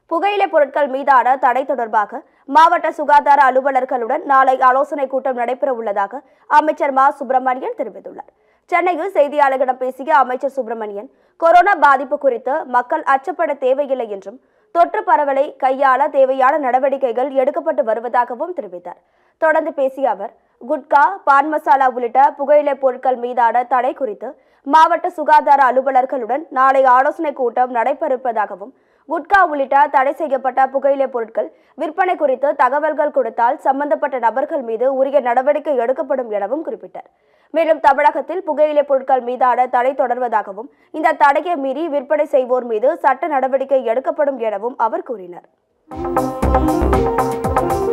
புகையிலை பொருட்கள் மீதான தடை தொடர்பாக மாவட்ட சுகாதார அலுவலர்களுடன் நாளை ஆலோசனைக் கூட்டம் நடைபெற உள்ளதாக அமைச்சர் மா சுப்பிரமணியன் தெரிவித்துள்ளார் சென்னையில் செய்தியாளர்களிடம் பேசிய அமைச்சர் சுப்பிரமணியன் கொரோனா பாதிப்பு குறித்து மக்கள் அச்சப்பட தேவையில்லை என்றும் தொற்று பரவலை கையாள தேவையான நடவடிக்கைகள் எடுக்கப்பட்டு வருவதாகவும் தெரிவித்தார் தொடர்ந்து பேசிய அவர் குட்கா பான் மசாலா உள்ளிட்ட புகையிலை பொருட்கள் மீதான தடை குறித்து மாவட்ட சுகாதார அலுவலர்களுடன் நாளை ஆலோசனைக் கூட்டம் நடைபெறப்பதாகவும் குட்கா உள்ளிட்ட தடை செய்யப்பட்ட புகையிலை பொருட்கள் விற்பனை குறித்து தகவல்கள் கொடுத்தால் சம்பந்தப்பட்ட நபர்கள் மீது உரிய நடவடிக்கை எடுக்கப்படும் எனவும் குறிப்பிட்டார் மேலும் தமிழகத்தில் புகையிலை பொருட்கள் மீதான தடை தொடர்வதாகவும் இந்த தடையை மீறி விற்பனை செய்வோர் மீது சட்ட நடவடிக்கை எடுக்கப்படும் எனவும் அவர் கூறினார்